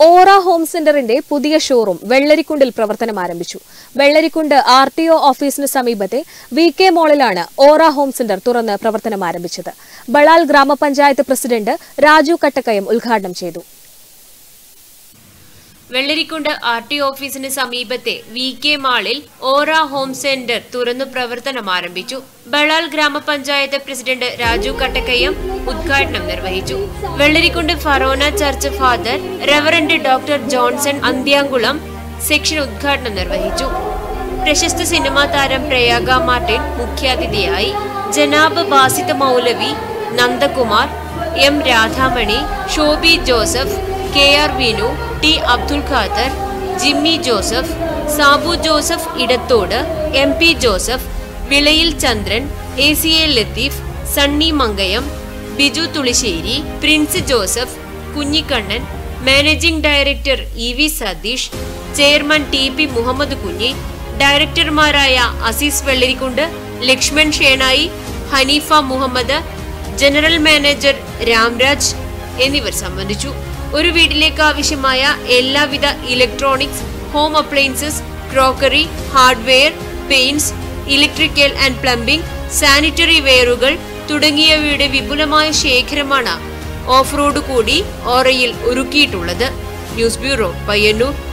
ഓറ home സെന്ററിന്റെ പുതിയ showroom വെള്ളരിക്കുണ്ടിൽ പ്രവർത്തനം ആരംഭിച്ചു വെള്ളരിക്കുണ്ട് ആർ ടി ഒ ഓഫീസിന് സമീപത്തെ വി കെ മോളിലാണ് ഓറ ഹോം സെന്റർ തുറന്ന് പ്രവർത്തനം ആരംഭിച്ചത് ബളാൽ ഗ്രാമപഞ്ചായത്ത് പ്രസിഡന്റ് രാജു കട്ടക്കയം ഉദ്ഘാടനം ചെയ്തു വെള്ളരിക്കുണ്ട് ആർ ടി ഓഫീസിന് സമീപത്തെ വി കെ മാളിൽ ഓറ ഹോം സെന്റർ തുറന്നു പ്രവർത്തനം ആരംഭിച്ചു ബളാൽ ഗ്രാമപഞ്ചായത്ത് പ്രസിഡന്റ് രാജു കട്ടക്കയം ഉദ്ഘാടനം നിർവഹിച്ചു Vellarikundu forane church father reverend doctor Johnson Anthyankulam section ഉദ്ഘാടനം നിർവഹിച്ചു പ്രശസ്ത സിനിമാ താരം പ്രയാഗ മാർട്ടിൻ മുഖ്യാതിഥിയായി ജനാബ് Basith Moulavi Nandakumar M Radhamani Shobi Joseph K R Vinu T Abdul Khader Jimmy Joseph Sabu Joseph Edathode M P Joseph Vilayil Chandran A C A Latheef Sunny Mankayam Biju Thulissery Prince Joseph Kunhikannan managing director E V Satheesh chairman T P Muhammad Kunhi ഡയറക്ടർമാരായ Azeez Vellarikundu Lakshman Shenoy Haneefa Muhammad general manager Ramraj എന്നിവർ സംബന്ധിച്ചു ഒരു വീട്ടിലേക്ക് ആവശ്യമായ എല്ലാവിധ electronics home appliances crockery hardware paints electrical and plumbing sanitary വെയറുകൾ തുടങ്ങിയവയുടെ വിപുലമായ ശേഖരമാണ് ഓഫ് റോഡ് കൂടി ഓറയിൽ ഒരുക്കിയിട്ടുള്ളത് ന്യൂസ് ബ്യൂറോ പയ്യന്നൂർ